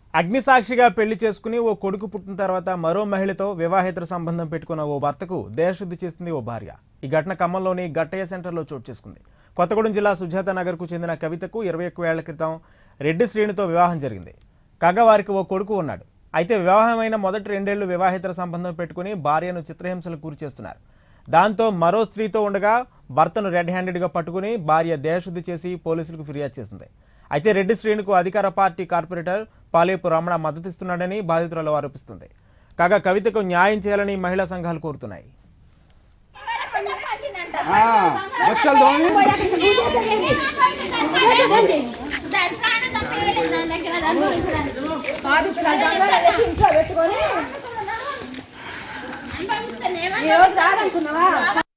అగ్నిసాక్షిగా పెళ్లి చేసుకుని ఓ కొడుకు పుట్టిన తర్వాత మరో మహిళతో వివాహేతర సంబంధం పెట్టుకున్న ఓ భర్తకు దేహశుద్ధి చేసింది ఓ భార్య ఈ ఘటన ఖమ్మంలోని గట్టయ్య సెంటర్లో చోటు చేసుకుంది కొత్తగూడెం జిల్లా సుజాత నగర్కు చెందిన కవితకు ఇరవై ఒక్క ఏళ్ల క్రితం రెడ్డి శ్రేణితో వివాహం జరిగింది కాగా వారికి ఓ కొడుకు ఉన్నాడు అయితే వివాహమైన మొదటి రెండేళ్లు వివాహేతర సంబంధం పెట్టుకుని భార్యను చిత్రహింసలకు గురి చేస్తున్నారు దాంతో మరో స్త్రీతో ఉండగా భర్తను రెడ్ హ్యాండెడ్గా పట్టుకుని భార్య దేహశుద్ధి చేసి పోలీసులకు ఫిర్యాదు చేసింది అయితే రెడ్డి శ్రేణుకు అధికార పార్టీ కార్పొరేటర్ పాలేపు రమణ మద్దతిస్తున్నాడని బాధితురాలు ఆరోపిస్తుంది కాగా కవితకు న్యాయం చేయాలని మహిళా సంఘాలు కోరుతున్నాయి బచ్చలు దోమి కాదు ఇక్కడ జంగాలు పెట్టి ఇంట్లో పెట్టుకొని ఈ రోజు రాదనుకున్నావా